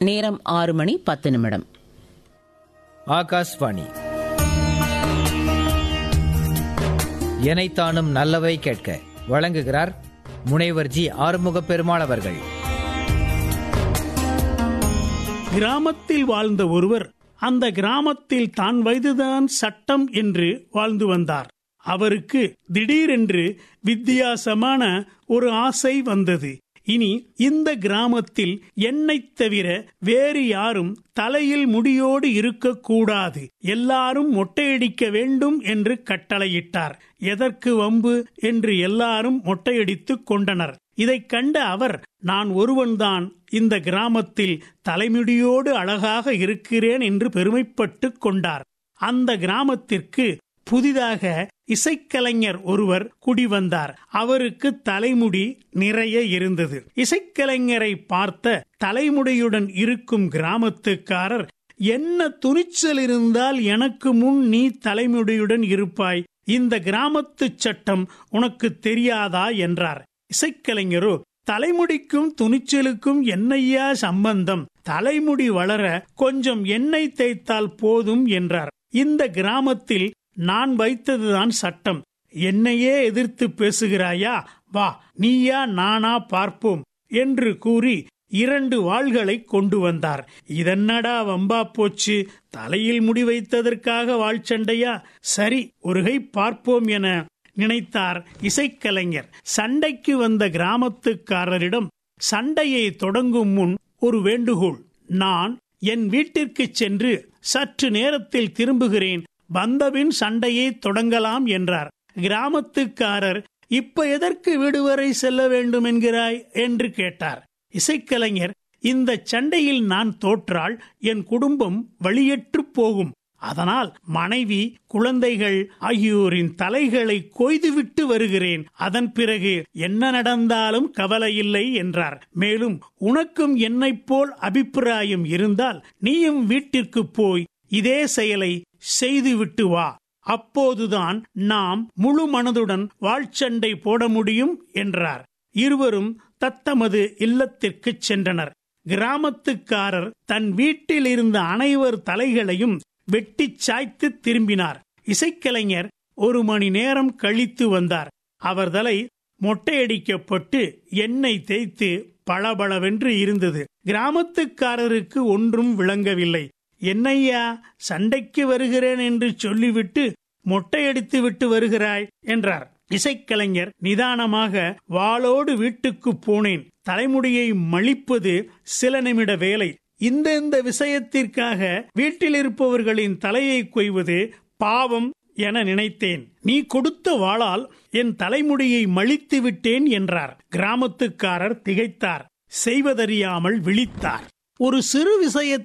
நேரம் ஆறு மணி பத்து நிமிடம் ஆகாஷ்வாணி எனைத்தானும் நல்லவை கேட்க வழங்குகிறார் முனைவர் ஜி ஆறுமுக பெருமாள் அவர்கள் கிராமத்தில் வாழ்ந்த ஒருவர் அந்த கிராமத்தில் தான் வயதுதான் சட்டம் என்று வாழ்ந்து வந்தார் அவருக்கு திடீரென்று வித்தியாசமான ஒரு ஆசை வந்தது இனி இந்த கிராமத்தில் என்னைத் தவிர வேறு யாரும் தலையில் முடியோடு இருக்கக்கூடாது எல்லாரும் மொட்டையடிக்க வேண்டும் என்று கட்டளையிட்டார் எதற்கு வம்பு என்று எல்லாரும் மொட்டையடித்துக் கொண்டனர் இதைக் கண்ட அவர் நான் ஒருவன்தான் இந்த கிராமத்தில் தலைமுடியோடு அழகாக இருக்கிறேன் என்று பெருமைப்பட்டுக் கொண்டார் அந்த கிராமத்திற்கு புதிதாக இசைக்கலைஞர் ஒருவர் குடிவந்தார் அவருக்கு தலைமுடி நிறைய இருந்தது இசைக்கலைஞரை பார்த்த தலைமுடியுடன் இருக்கும் கிராமத்துக்காரர் என்ன துணிச்சல் இருந்தால் எனக்கு முன் நீ தலைமுடியுடன் இருப்பாய் இந்த கிராமத்து சட்டம் உனக்கு தெரியாதா என்றார் இசைக்கலைஞரோ தலைமுடிக்கும் துணிச்சலுக்கும் என்னையா சம்பந்தம் தலைமுடி வளர கொஞ்சம் எண்ணெய் தேய்த்தால் போதும் என்றார் இந்த கிராமத்தில் நான் வைத்ததுதான் சட்டம் என்னையே எதிர்த்து பேசுகிறாயா வா நீயா நானா பார்ப்போம் என்று கூறி இரண்டு வாள்களை கொண்டு வந்தார் இதென்னடா வம்பா போச்சு தலையில் முடி வைத்ததற்காக வாழ் சண்டையா சரி ஒருகை பார்ப்போம் என நினைத்தார் இசைக்கலைஞர் சண்டைக்கு வந்த கிராமத்துக்காரரிடம் சண்டையை தொடங்கும் முன் ஒரு வேண்டுகோள் நான் என் வீட்டிற்கு சென்று சற்று நேரத்தில் திரும்புகிறேன் வந்தபின் சண்டையை தொடங்கலாம் என்றார் கிராமத்துக்காரர் இப்ப எதற்கு வீடு வரை செல்ல வேண்டும் என்கிறாய் என்று கேட்டார் இசைக்கலைஞர் இந்த சண்டையில் நான் தோற்றால் என் குடும்பம் வழியற்று போகும் அதனால் மனைவி குழந்தைகள் ஆகியோரின் தலைகளை கொய்துவிட்டு வருகிறேன் அதன் பிறகு என்ன நடந்தாலும் கவலையில்லை என்றார் மேலும் உனக்கும் என்னைப் போல் அபிப்பிராயம் இருந்தால் நீயும் வீட்டிற்கு போய் இதே செயலை செய்துவிட்டு வா அப்போதுதான் நாம் முழு மனதுடன் வாழ்ச்சண்டை போட முடியும் என்றார் இருவரும் தத்தமது இல்லத்திற்குச் சென்றனர் கிராமத்துக்காரர் தன் வீட்டில் இருந்த அனைவர் தலைகளையும் வெட்டிச் சாய்த்து திரும்பினார் இசைக்கலைஞர் ஒரு மணி நேரம் கழித்து வந்தார் அவர் தலை மொட்டையடிக்கப்பட்டு எண்ணெய் தேய்த்து பளபளவென்று இருந்தது கிராமத்துக்காரருக்கு ஒன்றும் விளங்கவில்லை என்னையா சண்டைக்கு வருகிறேன் என்று சொல்லிவிட்டு மொட்டையடித்து விட்டு வருகிறாய் என்றார் இசைக்கலைஞர் நிதானமாக வாளோடு வீட்டுக்கு போனேன் தலைமுடியை மழிப்பது சில நிமிட வேலை இந்த இந்த விஷயத்திற்காக வீட்டில் இருப்பவர்களின் தலையை கொய்வது பாவம் என நினைத்தேன் நீ கொடுத்த வாளால் என் தலைமுடியை மழித்து விட்டேன் என்றார் கிராமத்துக்காரர் திகைத்தார் செய்வதறியாமல் விழித்தார் ஒரு சிறு விஷயத்தை